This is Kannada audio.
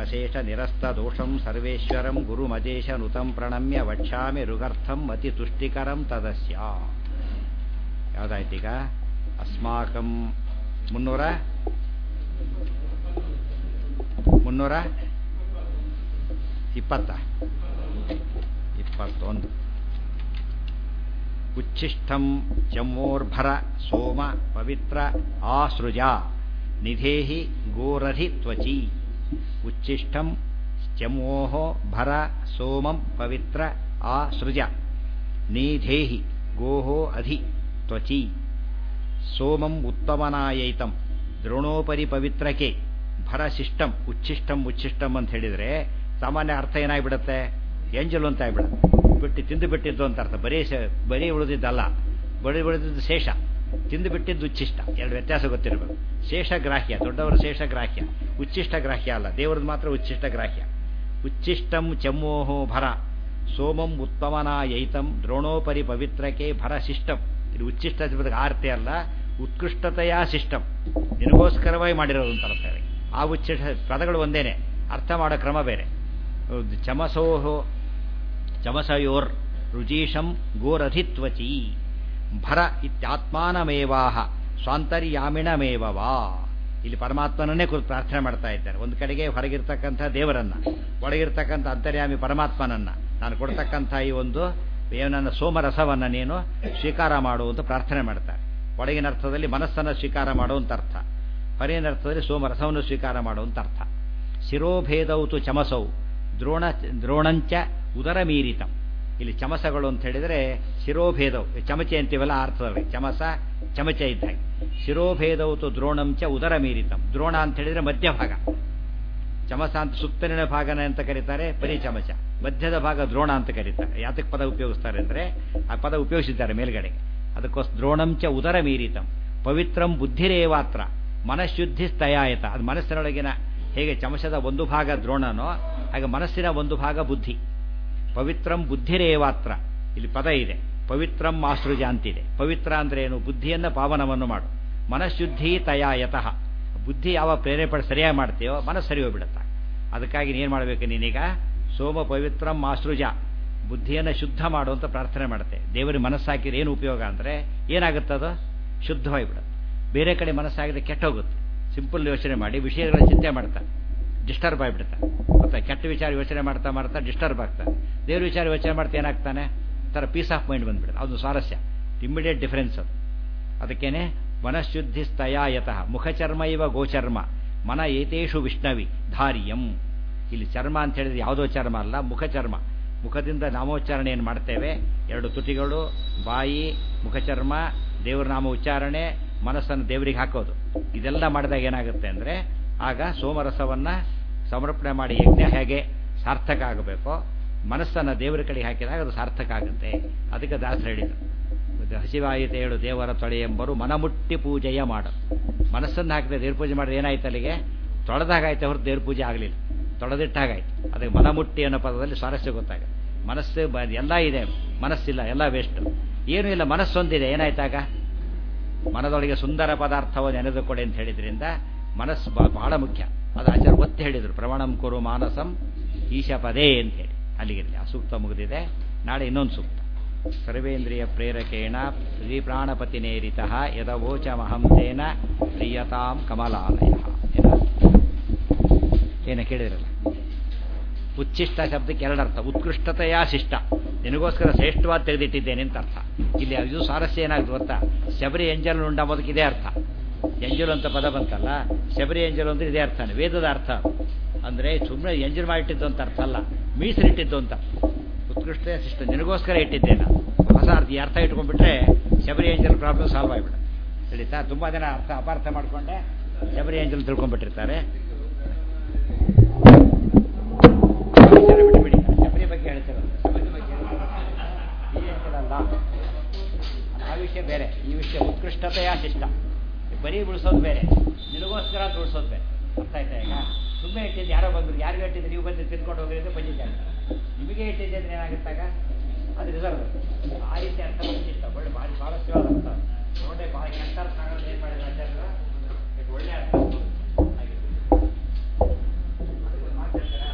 ಶೇಷ ನಿರಸ್ತ ದೋಷಂ ಸರ್ವೇಶ್ವರಂ ಗುರುಮಜೇಶ ನುತಂ ಪ್ರಣಮ್ಯ ವಕ್ಷ್ಯಾಮಿ ಋಗರ್ಥಂ ಅತಿ ತುಷ್ಟಿಕರಂ ತದಸ್ಯ ಯಾವುದಾಯ್ತೀಗ ಅಸ್ಮಾಕಂ ಮುನ್ನೂರ ಮುನ್ನೂರ ಇಪ್ಪತ್ತ ಇಪ್ಪತ್ತೊಂದು ಉಚ್ಛಿಷ್ಟಂ ಚಮೋರ್ಭರ ಸೋಮ ಪವಿತ್ರ ಆಸೃಜ ನಿಧೇಹಿ ಗೋರಧಿ ತ್ವಚಿ ಉಚ್ಛಿಷ್ಟಂ ಚಮೋಹ ಭರ ಸೋಮಂ ಪವಿತ್ರ ಆಸೃಜ ನಿಧೇಹಿ ಗೋಹೋ ಅಧಿ ತ್ವಚಿ ಸೋಮಂ ಉತ್ತಮನಾಯೈತಂ ದ್ರೋಣೋಪರಿ ಪವಿತ್ರಕ್ಕೆ ಭರಶಿಷ್ಟಂ ಉಚ್ಛಿಷ್ಟಂ ಉಚ್ಛಿಷ್ಟಂ ಅಂತ ಹೇಳಿದರೆ ಸಾಮಾನ್ಯ ಅರ್ಥ ಏನಾಗ್ಬಿಡುತ್ತೆ ಎಂಜಲು ಅಂತ ಆಗ್ಬಿಡುತ್ತೆ ಬಿಟ್ಟು ತಿಂದು ಬಿಟ್ಟಿದ್ದು ಅಂತ ಅರ್ಥ ಬರೀ ಶ ಬರೀ ಉಳಿದಿದ್ದಲ್ಲ ಬರೀ ಉಳಿದಿದ್ದು ಶೇಷ ತಿಂದು ಬಿಟ್ಟಿದ್ದು ಉಚ್ಛಿಷ್ಟ ಎರಡು ವ್ಯತ್ಯಾಸ ಗೊತ್ತಿರಬೇಕು ಶೇಷ ಗ್ರಾಹ್ಯ ದೊಡ್ಡವರ ಶೇಷ ಗ್ರಾಹ್ಯ ಉಚ್ಛಿಷ್ಟ ಗ್ರಾಹ್ಯ ಅಲ್ಲ ದೇವರದ್ದು ಮಾತ್ರ ಉಚ್ಛಿಷ್ಟ ಗ್ರಾಹ್ಯ ಉಚ್ಛಿಷ್ಟಂ ಚಮ್ಮೋಹೋ ಭರ ಸೋಮಂ ಉತ್ತಮನಾಯೈತಂ ದ್ರೋಣೋಪರಿ ಪವಿತ್ರಕ್ಕೆ ಭರಶಿಷ್ಟಂ ಇದು ಉಚ್ಛಿಷ್ಟ ಶಬ್ದಕ್ಕೆ ಆರ್ತಿ ಅಲ್ಲ ಉತ್ಕೃಷ್ಟತೆಯ ಶಿಷ್ಟಂ ನಿನಗೋಸ್ಕರವಾಗಿ ಮಾಡಿರೋದು ಅಂತ ಅರ್ಥ ಇದೆ. ಆ ಉಚ್ಛಿಷ್ಟ ಪದಗಳು ಒಂದೇನೆ ಅರ್ಥ ಮಾಡೋ ಕ್ರಮ ಬೇರೆ ಚಮಸೋಹೋ ಚಮಸಯೋರ್ ರುಜೀಶಂ ಗೋರಧಿತ್ವಚಿ ಭರ ಇತ್ಯಾತ್ಮಾನಮೇವಾಹ ಸ್ವಾಂತರ್ಯಾಮಿಣಮೇವವಾ ಇಲ್ಲಿ ಪರಮಾತ್ಮನನ್ನೇ ಕುರಿತು ಪ್ರಾರ್ಥನೆ ಮಾಡ್ತಾ ಇದ್ದಾರೆ ಒಂದು ಕಡೆಗೆ ಹೊರಗಿರ್ತಕ್ಕಂಥ ದೇವರನ್ನ ಒಳಗಿರ್ತಕ್ಕಂಥ ಅಂತರ್ಯಾಮಿ ಪರಮಾತ್ಮನನ್ನ ನಾನು ಕೊಡ್ತಕ್ಕಂಥ ಈ ಒಂದು ನನ್ನ ಸೋಮರಸವನ್ನ ನೀನು ಸ್ವೀಕಾರ ಮಾಡು ಅಂತ ಪ್ರಾರ್ಥನೆ ಮಾಡ್ತಾರೆ ಒಳಗಿನ ಅರ್ಥದಲ್ಲಿ ಮನಸ್ಸನ್ನು ಸ್ವೀಕಾರ ಮಾಡುವಂತ ಅರ್ಥ ಹೊರಗಿನ ಅರ್ಥದಲ್ಲಿ ಸೋಮರಸವನ್ನು ಸ್ವೀಕಾರ ಮಾಡುವಂತ ಅರ್ಥ ಶಿರೋಭೇದೌತು ಚಮಸೌ ದ್ರೋಣ ದ್ರೋಣಂಚ ಉದರ ಮೀರಿತಂ ಇಲ್ಲಿ ಚಮಸಗಳು ಅಂತ ಹೇಳಿದರೆ ಶಿರೋಭೇದವು ಚಮಚೆ ಅಂತೀವಲ್ಲ ಆ ಅರ್ಥದಲ್ಲಿ ಚಮಸ ಚಮಚೆ ಇದ್ದಾಗ ಶಿರೋಭೇದೌತು ದ್ರೋಣಂಚ ಉದರ ಮೀರಿತಂ ದ್ರೋಣ ಅಂತ ಹೇಳಿದರೆ ಮಧ್ಯಭಾಗ ಚಮಸ ಅಂತ ಸುತ್ತಲಿನ ಭಾಗನ ಅಂತ ಕರೀತಾರೆ ಬರೀ ಚಮಚ ಮಧ್ಯದ ಭಾಗ ದ್ರೋಣ ಅಂತ ಕರೀತಾರೆ ಯಾತಕ್ಕೆ ಪದ ಉಪಯೋಗಿಸ್ತಾರೆ ಅಂದರೆ ಆ ಪದ ಉಪಯೋಗಿಸಿದ್ದಾರೆ ಮೇಲ್ಗಡೆ ಅದಕ್ಕೋಸ್ಕರ ದ್ರೋಣಂಚ ಉದರ ಮೀರಿತಂ ಪವಿತ್ರಂ ಬುದ್ಧಿರೇವಾತ್ರ ಮನಃಶುದ್ಧಿ ಸ್ಥಯಾಯತ ಅದು ಮನಸ್ಸಿನೊಳಗಿನ ಹೇಗೆ ಚಮಚದ ಒಂದು ಭಾಗ ದ್ರೋಣನೋ ಹಾಗೆ ಮನಸ್ಸಿನ ಒಂದು ಭಾಗ ಬುದ್ಧಿ ಪವಿತ್ರಂ ಬುದ್ಧಿರೇವಾತ್ರ ಇಲ್ಲಿ ಪದ ಇದೆ ಪವಿತ್ರಂ ಆಸೃಜ ಅಂತಿದೆ ಪವಿತ್ರ ಅಂದ್ರೆ ಏನು ಬುದ್ಧಿಯನ್ನ ಪಾವನವನ್ನು ಮಾಡು ಮನಃಶುದ್ಧಿ ತಯಾಯತಃ ಬುದ್ಧಿ ಯಾವ ಪ್ರೇರೇಪಣೆ ಸರಿಯಾಗಿ ಮಾಡ್ತೀಯೋ ಮನಸ್ಸು ಸರಿ ಹೋಗ್ಬಿಡುತ್ತೆ ಅದಕ್ಕಾಗಿ ನೀನು ಮಾಡಬೇಕು ನೀನೀಗ ಸೋಮ ಪವಿತ್ರಂ ಆಸೃಜ ಬುದ್ಧಿಯನ್ನು ಶುದ್ಧ ಮಾಡುವಂತ ಪ್ರಾರ್ಥನೆ ಮಾಡುತ್ತೆ ದೇವರಿಗೆ ಮನಸ್ಸಾಕಿದ್ರೆ ಏನು ಉಪಯೋಗ ಅಂದರೆ ಏನಾಗುತ್ತದು ಶುದ್ಧವಾಗಿಬಿಡುತ್ತೆ ಬೇರೆ ಕಡೆ ಮನಸ್ಸಾಗಿದ್ರೆ ಕೆಟ್ಟೋಗುತ್ತೆ ಸಿಂಪಲ್ ಯೋಚನೆ ಮಾಡಿ ವಿಷಯಗಳ ಚಿಂತೆ ಮಾಡ್ತಾರೆ ಡಿಸ್ಟರ್ಬ್ ಆಗಿಬಿಡ್ತಾರೆ ಮತ್ತೆ ಕೆಟ್ಟ ವಿಚಾರ ಯೋಚನೆ ಮಾಡ್ತಾ ಮಾಡ್ತಾ ಡಿಸ್ಟರ್ಬ್ ಆಗ್ತಾರೆ ದೇವ್ರ ವಿಚಾರ ಯೋಚನೆ ಮಾಡ್ತಾ ಏನಾಗ್ತಾನೆ ಥರ ಪೀಸ್ ಆಫ್ ಮೈಂಡ್ ಬಂದ್ಬಿಡುತ್ತೆ ಅದು ಸ್ವಾರಸ್ಯ ಇಮ್ಮಿಡಿಯೇಟ್ ಡಿಫರೆನ್ಸ್ ಅದು ಅದಕ್ಕೇನೆ ಮನಃಶುದ್ಧಿ ಸ್ಥಯಾಯತಃ ಮುಖಚರ್ಮ ಇವ ಗೋಚರ್ಮ ಮನ ಏತೇಷು ವಿಷ್ಣವಿ ಧಾರ್ಯಂ ಇಲ್ಲಿ ಚರ್ಮ ಅಂತ ಹೇಳಿದ್ರೆ ಯಾವುದೋ ಚರ್ಮ ಅಲ್ಲ ಮುಖಚರ್ಮ ಮುಖದಿಂದ ನಾಮೋಚ್ಚಾರಣೆಯನ್ನು ಮಾಡ್ತೇವೆ ಎರಡು ತುಟಿಗಳು ಬಾಯಿ ಮುಖಚರ್ಮ ದೇವರ ನಾಮ ಉಚ್ಚಾರಣೆ ಮನಸ್ಸನ್ನು ದೇವರಿಗೆ ಹಾಕೋದು ಇದೆಲ್ಲ ಮಾಡಿದಾಗ ಏನಾಗುತ್ತೆ ಅಂದರೆ ಆಗ ಸೋಮರಸವನ್ನು ಸಮರ್ಪಣೆ ಮಾಡಿ ಯಜ್ಞ ಹೇಗೆ ಸಾರ್ಥಕ ಆಗಬೇಕೋ ಮನಸ್ಸನ್ನು ದೇವರ ಕಡೆ ಹಾಕಿದಾಗ ಅದು ಸಾರ್ಥಕ ಆಗುತ್ತೆ ಅದಕ್ಕೆ ದಾಸರು ಹೇಳಿದರು ಹಸಿವಾಯಿತೆ ಹೇಳು ದೇವರ ತೊಳೆ ಎಂಬರು ಮನಮುಟ್ಟಿ ಪೂಜೆಯ ಮಾಡು ಮನಸ್ಸನ್ನು ಹಾಕಿದೆ ದೇವ್ರ ಪೂಜೆ ಮಾಡಿದ್ರೆ ಏನಾಯ್ತು ಅಲ್ಲಿಗೆ ತೊಳೆದಾಗಾಯ್ತು ಹೊರತು ದೇವ್ರ ಪೂಜೆ ಆಗಲಿಲ್ಲ ತೊಳೆದಿಟ್ಟಾಗಾಯ್ತು ಅದಕ್ಕೆ ಮನಮುಟ್ಟಿ ಅನ್ನೋ ಪದದಲ್ಲಿ ಸ್ವಾರಸ್ಯ ಗೊತ್ತಾಗುತ್ತೆ ಮನಸ್ಸು ಬ ಎಲ್ಲ ಇದೆ ಮನಸ್ಸಿಲ್ಲ ಎಲ್ಲ ವೇಸ್ಟ್ ಏನೂ ಇಲ್ಲ ಮನಸ್ಸೊಂದಿದೆ ಏನಾಯ್ತಾಗ ಮನದೊಳಗೆ ಸುಂದರ ಪದಾರ್ಥವನ್ನು ನೆನೆದುಕೊಡಿ ಅಂತ ಹೇಳಿದ್ರಿಂದ ಮನಸ್ಸು ಬಹಳ ಮುಖ್ಯ ಅದು ಆಚಾರ ಒತ್ತಿ ಹೇಳಿದರು ಪ್ರಮಾಣಂ ಕುರು ಮಾನಸಂ ಈಶ ಪದೇ ಅಂತ ಹೇಳಿ ಅಲ್ಲಿಗಿರಲಿ ಆ ಸೂಕ್ತ ಮುಗಿದಿದೆ ನಾಳೆ ಇನ್ನೊಂದು ಸೂಕ್ತ ಸರ್ವೇಂದ್ರಿಯ ಪ್ರೇರಕೇಣ ಶ್ರೀ ಪ್ರಾಣಪತಿನೇರಿತ ಯದವೋಚಮಹಂ ತೇನ ಪ್ರಿಯತಾಂ ಕಮಲಾಲಯ ಏನ ಕೇಳಿದ್ರಲ್ಲ ಉಚ್ಚಿಷ್ಟ ಶಬ್ದಕ್ಕೆ ಎರಡರ್ಥ ಉತ್ಕೃಷ್ಟತೆಯ ಶಿಷ್ಟ ನಿನಗೋಸ್ಕರ ಶ್ರೇಷ್ಠವಾದ ತೆಗೆದಿಟ್ಟಿದ್ದೇನೆ ಅಂತ ಅರ್ಥ ಇಲ್ಲಿ ಇದು ಸ್ವಾರಸ್ಯ ಏನಾಗ್ತದೆ ಗೊತ್ತಾ ಶಬರಿ ಎಂಜಲ್ ಉಂಡ ಮೊದಕ್ಕೆ ಇದೇ ಅರ್ಥ ಎಂಜಲು ಅಂತ ಪದ ಬಂತಲ್ಲ ಶಬರಿ ಎಂಜಲು ಅಂದ್ರೆ ಇದೇ ಅರ್ಥನೇ ವೇದದ ಅರ್ಥ ಅಂದ್ರೆ ಸುಮ್ಮನೆ ಎಂಜಲ್ ಮಾಡಿಟ್ಟಿದ್ದು ಅಂತ ಅರ್ಥ ಅಲ್ಲ ಮೀಸಲಿಟ್ಟಿದ್ದು ಅಂತ ಉತ್ಕೃಷ್ಟ ಶಿಷ್ಟ ನಿನಗೋಸ್ಕರ ಇಟ್ಟಿದ್ದೇನೆ ಹೊಸ ಅರ್ಥ ಈ ಅರ್ಥ ಇಟ್ಕೊಂಡ್ಬಿಟ್ರೆ ಶಬರಿ ಏಂಜಲ್ ಪ್ರಾಬ್ಲಮ್ ಸಾಲ್ವ್ ಆಗಿಬಿಡ ತಿಳಿತಾ ತುಂಬಾ ಜನ ಅರ್ಥ ಅಪಾರ್ಥ ಮಾಡ್ಕೊಂಡೆ ಶಬರಿ ಏಂಜಲ್ ತಿಳ್ಕೊಂಡ್ಬಿಟ್ಟಿರ್ತಾರೆ ಬಿಟ್ಬಿಡಿ ಶಬರಿ ಬಗ್ಗೆ ಹೇಳ್ತಿರೋದು ಶಬರಿ ಬಗ್ಗೆ ಈ ಏಂಜಲಲ್ಲ ಆ ವಿಷಯ ಬೇರೆ ಈ ವಿಷಯ ಉತ್ಕೃಷ್ಟತೆಯ ಶಿಷ್ಟ ಬರೀ ಉಳಿಸೋದು ಬೇರೆ ನಿನಗೋಸ್ಕರ ಅಂತ ಉಳಿಸೋದು ಬೇರೆ ಅರ್ಥ ಆಯ್ತಾ ಈಗ ಸುಮ್ಮನೆ ಇಟ್ಟಿದ್ದು ಯಾರೋ ಬಂದ್ರು ಯಾರಿಗೂ ಇಟ್ಟಿದ್ದು ನೀವು ಬಂದು ತಿನ್ಕೊಂಡು ಹೋಗಿ ಅಂತ ಬಂದಿದ್ದಾರೆ ನಿಮಗೆ ಇಟ್ಟಿದ್ದೆ ಅಂದ್ರೆ ಏನಾಗುತ್ತಾಗ ಅದು ರಿಸರ್ವ್ ಆ ರೀತಿ ಅರ್ಥ ಇಷ್ಟ ಒಳ್ಳೆ ಭಾರಿ ಸ್ವಾರಸ್ಯವಾದ ಅರ್ಥ ನೋಡೇ ಭಾಳ ಕೆಟ್ಟ ಅರ್ಥ ಆಗೋದು ಏನು ಮಾಡಿದ್ರೆ ಆಚಾರ್ಯರು ಇದು ಒಳ್ಳೆ ಅರ್ಥ ಆಗಿದೆ ಮಾಡ್ತಿರ್ತಾರೆ